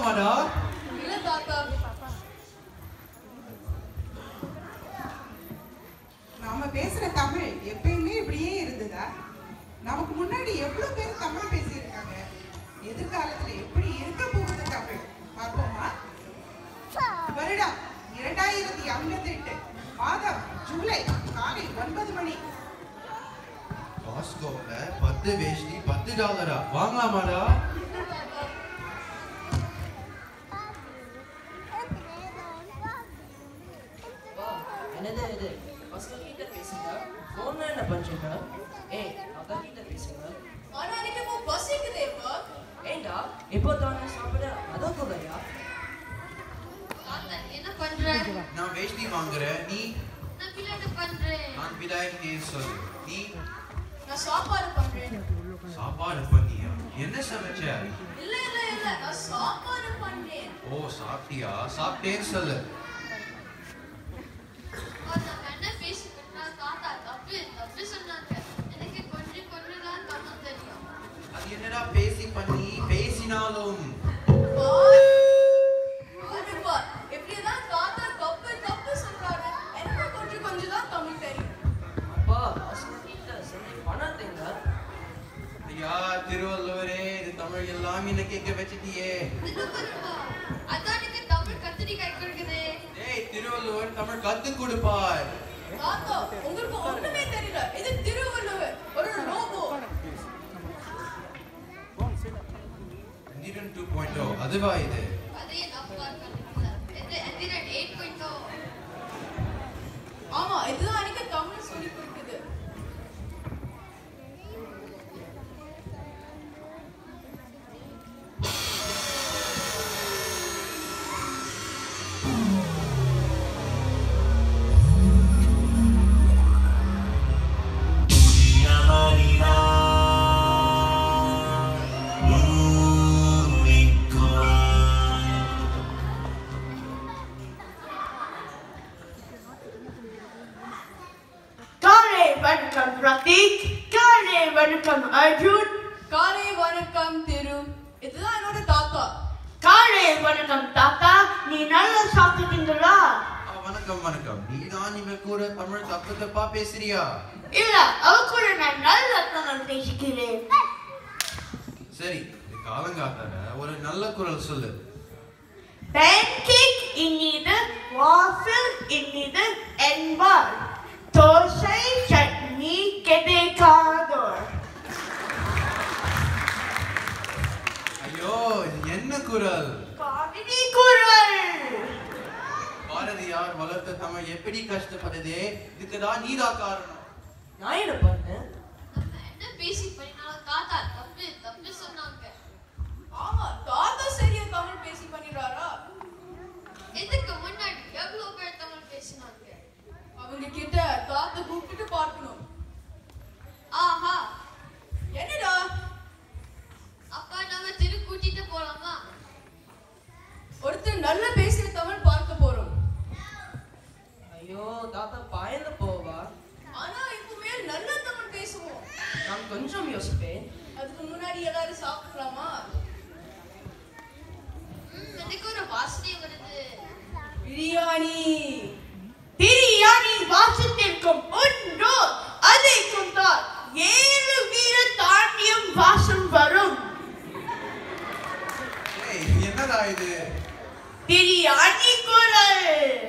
வாங்கலாமாடா இல்ல தாத்தா நாம பேசுற தமிழ் எப்பயுமே இப்படியே இருந்ததா நமக்கு முன்னாடி எவ்வளவு பேர் தமிழ் பேசியிருக்காங்க எதிர்காலத்துல எப்படி இருக்க போகுது தமிழ் பார்ப்போமா வருடம் இரண்டாயிரத்தி ஐம்பத்தி எட்டு மாதம் ஜூலை காலை ஒன்பது மணி காஸ்கோல பத்து வேஷ்டி பத்து டாலரா வாங்கலாமாடா வா, என்னது இது பசங்க கிட்ட பேசுங்க போன்ல என்ன பண்றீங்க ஏய் அக்கா கிட்ட பேசுங்க ஆனா எனக்கு இப்போ பசிக்குதேப்பா ஏண்டா இப்போ தானே சாப்பிட அதான் போகையா தாத்தா, என்ன பண்ற நான் வேஷ்டி வாங்குறேன் நீ நான் விளையாட்டு பண்றேன் நான் விடாய் சொல்லு நீ நான் சாப்பாடு பண்றேன் சாப்பாடு பண்ணியா என்ன சமைச்ச இல்ல இல்ல இல்ல நான் சாப்பாடு பண்றேன் ஓ சாப்பிட்டியா சாப்பிட்டேன்னு சொல்லு தாத்தா, நான் என்ன பேசிக்கிட்டா தாத்தா தப்பு தப்பு சொன்னாங்க எனக்கு கொஞ்சம் கொஞ்சம் தான் தமிழ் தெரியும் அது என்னடா பேசி பண்ணி பேசினாலும் பாருப்பா எப்படிதான் தாத்தா தப்பு தப்பு சொல்றாரு எனக்கு கொஞ்சம் கொஞ்சம் தான் தமிழ் தெரியும் அப்பா பசங்க கிட்ட சொல்லி பண்ணாதீங்க ஐயா திருவள்ளுவரே இது தமிழ் எல்லாம் என்ன கேட்க வச்சிட்டியே இது பாருப்பா, அதான் எனக்கு தமிழ் கத்திரிக்காய் கொடுக்குது டேய் திருவள்ளுவர் தமிழ் கத்து கொடுப்பார் தாத்தா உங்களுக்கு ஒண்ணுமே தெரியல இது திருவள்ளுவர் ஒரு ரோபோ எந்திரன் டூ பாயிண்ட் அதுவா இது அதே நான் பார்க்கல இது எந்திரன் எயிட் பாயிண்ட் ஆமா இதுதான் எனக்கு தமிழ் சொல்லி கொடுக்குது காலை வணக்கம் பிரதீக் காலை வணக்கம் அர்ஜுன் காலை வணக்கம் திரு இதுதான் என்னோட தாத்தா காலை வணக்கம் தாத்தா நீ நல்லா சாப்பிட்டீங்களா ஆ, வணக்கம் வணக்கம் நீ தான் இவ கூட தமிழ் தப்பு தப்பா பேசுறியா இல்ல அவ கூட நான் நல்ல தமிழ் பேசிக்கிறேன் சரி இது காலங்காத்தால ஒரு நல்ல குரல் சொல்லு பேன்கேக் இனிது வாஃபிள் இனிது என்பார் தோசை சட்னி கிடைக்காதோ ஐயோ இது என்ன குரல் காவிரி குரல் பாரதியார் வளர்த்த தமிழ் எப்படி கஷ்டப்படுதே இதுக்குதான் நீதா காரணம் நான் என்ன பண்ணேன் நம்ம என்ன பேசி பண்ணினாலும் தாத்தா தப்பு தப்பு சொன்னாங்க ஆமா தாத்தா சரியா தமிழ் பேசி பண்ணிடுறாரா இதுக்கு முன்னாடி எவ்வளவு பேர் தமிழ் பேசினாங்க அவங்க கிட்ட தாத்தா கூப்பிட்டு பார்க்கணும் ஆஹா என்னடா அப்பா நம்ம திரு கூட்டிட்டு போலாமா ஒருத்தர் நல்ல பேசுற தமிழ் பார்க்க போறோம் ஐயோ தாத்தா பாயந்து போவா ஆனா இப்பவே நல்ல தமிழ் பேசுவோம் நான் கொஞ்சம் யோசிப்பேன் அதுக்கு முன்னாடி எல்லாரும் சாப்பிடலாமா ம், எனக்கு ஒரு வாசனை வருது பிரியாணி பிரியாணி வாசத்திற்கும் உண்டோ அதை கொண்டால் ஏழு வீர தாண்டியம் வாசம் வரும் ஏய் என்னடா இது பிரியாணி குரல்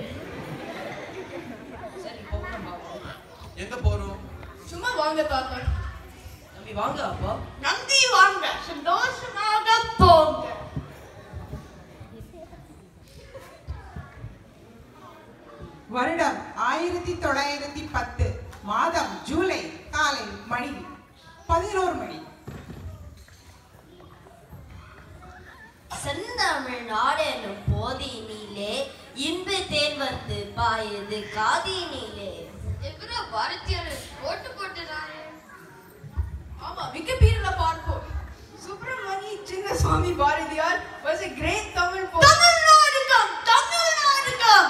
சரி போகலாம் பாப்போம் எங்க போறோம் சும்மா வாங்க தாத்தா தம்பி வாங்க அப்பா நம்பி வாங்க சந்தோஷமாக போங்க வருடம் ஆயிரத்தி தொள்ளாயிரத்தி பத்து மாதம் ஜூலை காலை மணி பதினோரு மணி செந்தமிழ் நாடெனும் போதினிலே இன்பு தேன் வந்து பாயுது காதினிலே எவ்வளோ பாரதியார் ஓட்டு போட்டுறாரு ஆமா விக்கிபீடியால பார்ப்போம் Subramani Chinnaswamy Bharathiyar was a great Tamil poet தமிழ்நாடுகம் தமிழ்நாடுகம்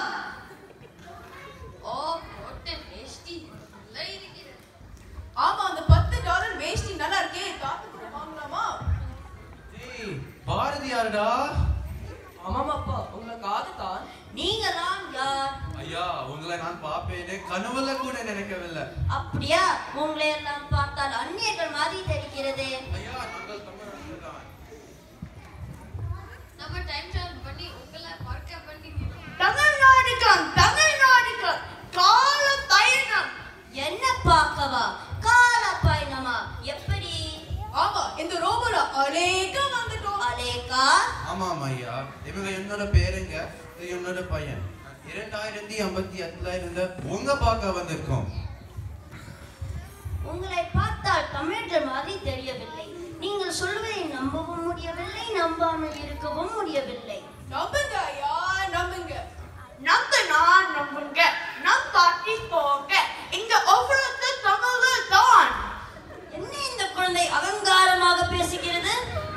ஓ போட்ட வேஷ்டி நல்லா இருக்கிறது ஆமா அந்த பத்து டாலர் வேஷ்டி நல்லா இருக்கே தாத்தா கூட வாங்கலாமா ஏய் பாரதியார்டா ஆமாம் அப்பா உங்களுக்காக தான் நீங்களாம் யார் ஐயா உங்களை நான் பார்ப்பேனே கனவுல கூட நினைக்கவில்லை அப்படியா உங்களை எல்லாம் பார்த்தால் அந்நியர்கள் மாதிரி தெரிகிறதே ஐயா நாங்கள் தமிழர்கள் தான் நம்ம டைம் டிராவல் பண்ணி உங்களை பார்க்க பண்ணிக்கிறோம் தமிழ்நாடுகள் தமிழ்நாடுகள் கால பயணம் என்ன பார்க்கவா கால பயணமா எப்படி ஆமா இந்த ரோபோல அலேக்க வந்துட்டோம் அலேகா ஆமாம் ஐயா இவங்க என்னோட பேருங்க இது என்னோட பையன் இரண்டாயிரத்தி ஐம்பத்தி எட்டுல இருந்த உங்க பார்க்க வந்திருக்கோம் உங்களை பார்த்தால் தமிழர்கள் மாதிரி தெரியவில்லை நீங்கள் சொல்வதை நம்பவும் முடியவில்லை நம்பாமல் இருக்கவும் முடியவில்லை நம்புங்க ஐயா நம்புங்க நம்ப நான் நம்புங்க நம்பாட்டி போங்க இங்க ஒவ்வொருத்த தமிழ் தான் என்ன இந்த குழந்தை அகங்காரமாக பேசுகிறது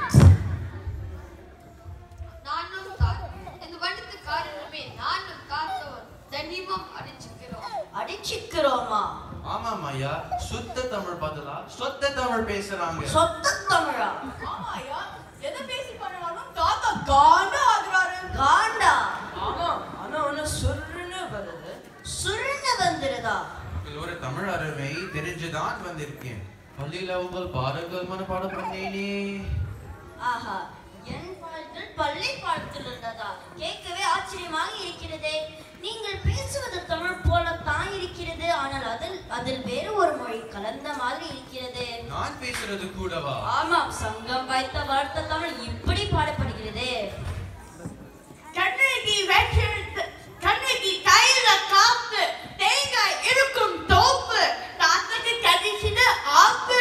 நானும் தான் இந்த வண்டத்து காரணமே நானும் காத்தவர் தனிமம் அடிச்சுக்கிறோம் அடிச்சுக்கிறோமா ஆமாம் ஐயா சுத்த தமிழ் பதிலா சொத்த தமிழ் பேசுறாங்க சொத்த தமிழா ஆமா ஐயா எதை பேசி பண்ணாலும் தாத்தா காண்ட ஆகுறாரு காண்டா ஆமாம் ஆனா ஒன்று சொல்லுன்னு வருது சுருன்னு வந்துருதா இது ஒரு தமிழ் அருமை தெரிஞ்சுதான் வந்திருக்கேன் பள்ளியில உங்கள் பாடல்கள் மனப்பாடம் பண்ணேனே ஆஹா என் பாடத்தில் பள்ளி பாடத்தில் இருந்ததா கேட்கவே ஆச்சரியமாக இருக்கிறதே நீங்கள் பேசுவது தமிழ் போலத்தான் இருக்கிறது ஆனால் அதில் அதில் வேறு ஒரு மொழி கலந்த மாதிரி இருக்கிறது நான் பேசுறது கூடவா ஆமாம் சங்கம் வைத்த வார்த்தை தமிழ் இப்படி பாடப்படுகிறதே கண்ணகி வச்சிருந்து கண்ணகி கையில காப்பு தேங்காய் இருக்கும் தோப்பு தாத்தக்கு கடிச்சிடு ஆப்பு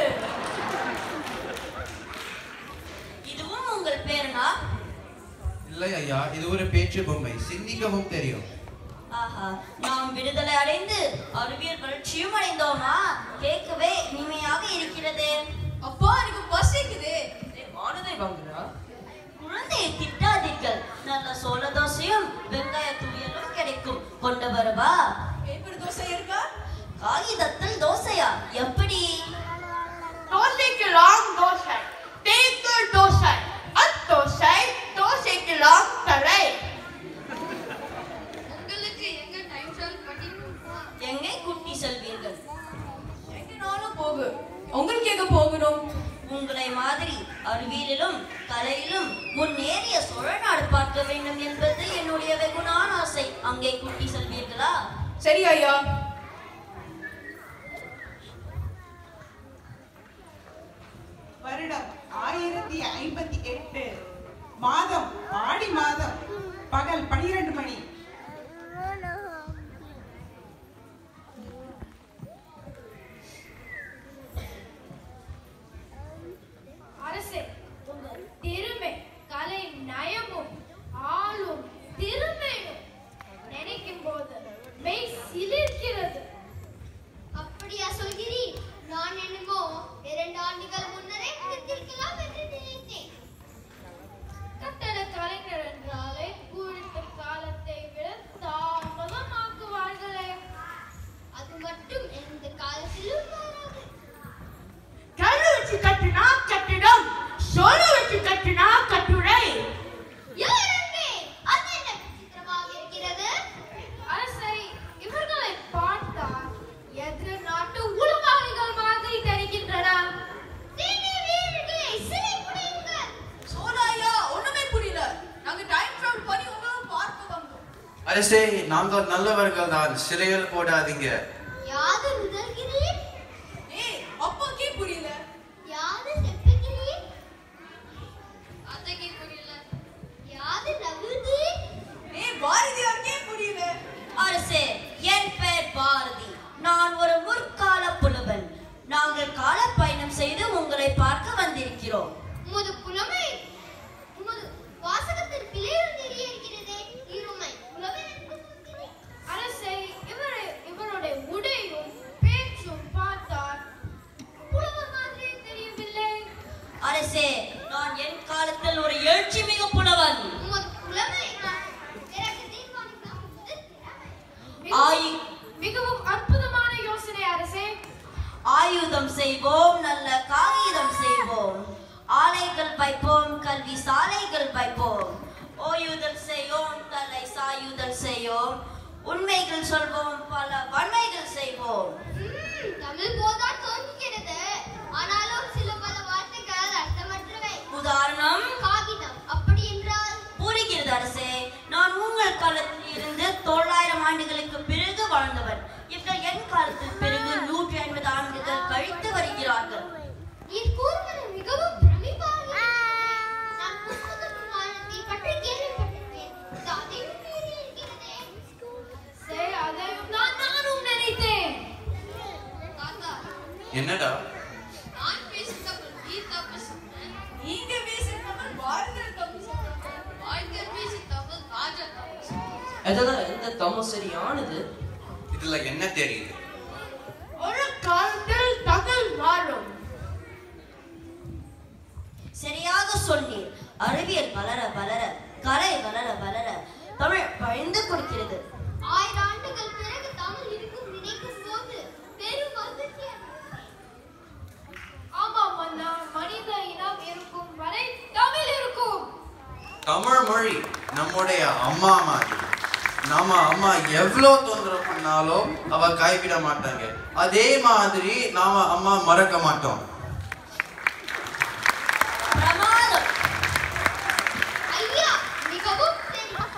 இதுவும் உங்கள் பேருனா இல்லை ஐயா இது ஒரு பேச்சு பொம்மை சிந்திக்கவும் தெரியும் ஆஹா நாம் விடுதலை அடைந்து அறிவியல் வளர்ச்சியும் அடைந்தோமா கேட்கவே இனிமையாக இருக்கிறது அப்பா எனக்கு பசிக்குது ஏய், மானதை வாங்குறா குழந்தையை திட்டாதீர்கள் நல்ல சோள தோசையும் வெங்காய துணியலும் கிடைக்கும் கொண்டு வரவா பேப்பர் தோசை இருக்கா காகிதத்தில் தோசையா எப்படி தோசைக்கு லாங் தோசை தேங்காய் தோசை அத்தோசை தோசைக்கு லாங் தரை உங்களுக்கு எங்க டைம் டிராவல் பண்ணி எங்கே குட்டி செல்வீர்கள் எங்கனாலும் போகு உங்களுக்கு எங்க போகணும் உங்களை மாதிரி அறிவியலிலும் கலையிலும் முன்னேறிய சோழ நாடு பார்க்க வேண்டும் என்பது என்னுடைய வெகுனான ஆசை அங்கே குட்டி செல்வீர்களா சரி ஐயா வருடம் ஆயிரத்தி ஐம்பத்தி எட்டு மாதம் ஆடி மாதம் பகல் பனிரெண்டு மணி அரசே உங்க திறமை கலை நயமும் ஆளும் திறமையும் நினைக்கும் போது மெய் சிலிர்க்கிறது அப்படியா சொல்கிறீர் நான் என்னமோ இரண்டு ஆண்டுகள் முன்னரே பிடித்திருக்கலாம் என்று நினைத்தேன் கட்டட கலைஞர் என்றாலே குறித்த காலத்தை விட தாமதமாக்குவார்களே அது மட்டும் எந்த காலத்திலும் வராது கல்லு வச்சு கட்டுனா கட்டிடம் சோறு வச்சு கட்டுனா கட்டுரை யாரே அது என்ன விசித்திரமாக இருக்கிறது அரசை இவர்களை பார்த்தால் எதிர் நாட்டு உளவாளிகள் மாதிரி தெரிகின்றன சோனா ஐயா ஒண்ணுமே புரியல நாங்க டைம் டிராவல் பண்ணி உங்களை பார்க்க வந்தோம் அரசே நாங்கள் நல்லவர்கள் தான் சிறையில் போடாதீங்க யாது முதல்கிறீர் ஏய் அப்பாக்கே புரியல யாது செப்புகிறீர் அத்தைக்கு புரியல யாது நகுதீர் ஏய் பாரதியாருக்கே புரியல அரசே என் பெயர் பாரதி நான் ஒரு முற்கால புலவன் நாங்கள் கால பயணம் செய்து உங்களை பார்க்க வந்திருக்கிறோம் உமது புலமை உமது வாசகத்தில் பிழைகள் நிறைய இருக்கிறதே இருமை புலமை அரசை இவர் இவருடைய உண்மைகள் சொல்வோம் பல வன்மைகள் செய்வோம் ம், தமிழ் போதா தோன்றுகிறது ஆனாலும் சில பல வார்த்தைகள் அர்த்தமற்றவை உதாரணம் காகிதம் அப்படி என்றால் புரிகிறது அரசே நான் உங்கள் காலத்தில் இருந்து தொள்ளாயிரம் ஆண்டுகளுக்கு பிறகு வாழ்ந்தவன் இவர்கள் என் காலத்தில் பிறகு நூற்றி ஐம்பது ஆண்டுகள் கழித்து வருகிறார்கள் நீர் கூறுவது மிகவும் பிரமிப்பாக இருக்கிறது. நான் புத்தக விமானத்தை பற்றி கேள்விப்பட்டிருக்கேன் இது அதையும் மீறி இருக்கிறதே. சரி அதையும் தான் நானும் நினைத்தேன் தாத்தா, என்னடா நான் பேசும் தமிழ் நீர் தப்பு சொன்னேன். நீங்க பேசுற தமிழ் பாரதியார் தமிழ் சொன்னாங்க. வாழ்க்கை பேசும் தமிழ் ராஜா தமிழ் சொன்னேன். அதுதான் இந்த தமிழ் சரியானது இதுல என்ன தெரியுது ஒரு காலத்தில் தமிழ் மாறும் சரியாக சொன்னீர் அறிவியல் வளர வளர கலை வளர வளர தமிழ் பழிந்து கொடுக்கிறது ஆயிரம் ஆண்டுகள் பிறகு தமிழ் இருக்கும் நினைக்கும் போது பெரும் மகிழ்ச்சி அடைகிறேன். ஆமா மன்னா மனித இனம் இருக்கும் வரை தமிழ் இருக்கும் தமிழ் மொழி நம்முடைய அம்மா மாதிரி நம்ம அம்மா எவ்வளோ தொந்தரவு பண்ணாலும் அவ கைவிட மாட்டாங்க அதே மாதிரி நாம அம்மா மறக்க மாட்டோம் பிரமாதம் ஐயா மிகவும் தெரியும்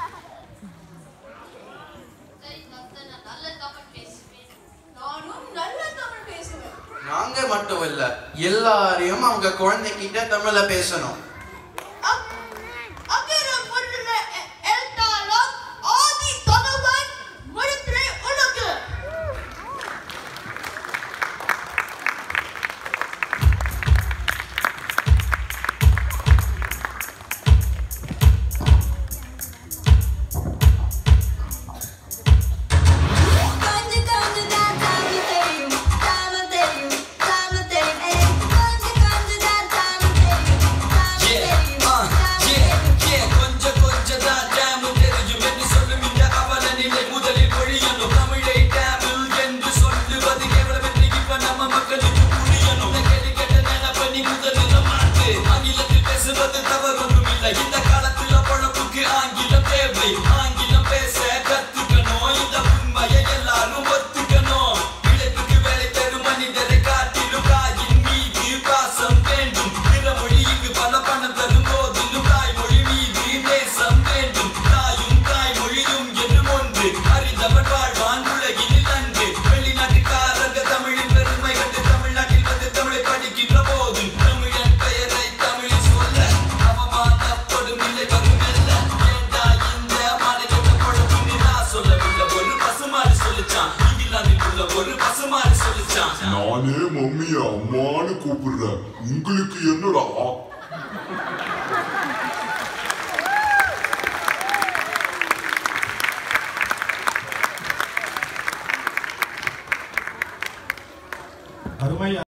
சரி தாத்தா நான் நல்ல தமிழ் பேசுவேன் நானும் நல்ல தமிழ் பேசுவேன் நாங்க மட்டும் இல்ல எல்லாரையும் அவங்க குழந்தைகிட்ட தமிழ்ல பேசணும் அக்- அகரம் முதல எ- எழுத்தாளம் ஆதி பகவான் முழுத்திரை உலகு கொஞ்சம் கொஞ்சம் தான் தமிழ் தெரியும் தமிழ் தெரியும் தமிழ் தெரியும் ஏய், கொஞ்சம் கொஞ்சம் தான் தமிழ் தெரியும் தமிழ் தெரியும் தமிழ் தெரியும் கொஞ்சம் கொஞ்சம் தான் டேமில் தெரியும் என்று சொல்லும் இந்த அவல நிலை முதலில் பொழியணும் தமிழை டேமில் என்று சொல்லுவது கேவலம் என்று இப்ப நம்ம மக்களுக்கு புரியணும் இந்த கேள்வி கேட்ட நினைப்ப நீ முதலில் மாட்டு ஆங்கிலத்தில் பேசுவது தவறொன்றும் இல்லை இந்த காலத்துல பொழப்புக்கு ஆங்கிலம் தேவை ஆங்கிலம் பேச கத்துக்கணும் இந்த உண்மையை எல்லாரும் ஒத்துக்கணும் இழைப்புக்கு வேலை தரும் மனிதரை காட்டிலும் தாயின் மீது பாசம் வேண்டும் பிற மொழி இங்கு பல பணம் தரும் போதிலும் தாய்மொழி மீது நேசம் வேண்டும் தாயும் தாய்மொழியும் என்றும் ஒன்று அறிந்தவன் வாழ்வான் உலகினில் நன்று வெளிநாட்டுக்காரங்க தமிழின் பெருமை கண்டு தமிழ்நாட்டில் வந்து தமிழை படிக்கின்ற போது தமிழன் பெயரை தமிழில் சொல்ல அவமானப்படும் இல்லை வரும் மெல்ல ஏண்டா இந்த மாலை கட்ட பொழப்புன்னு நான் சொல்லவில்லை ஒரு பசுமாடு சொல்லிச்சான் இங்கிலாந்தில் உள்ள ஒரு பசுமாடு சொல்லிச்சான் நானே மம்மிய அம்மான்னு கூப்பிடுறேன் உங்களுக்கு என்னடா அருமை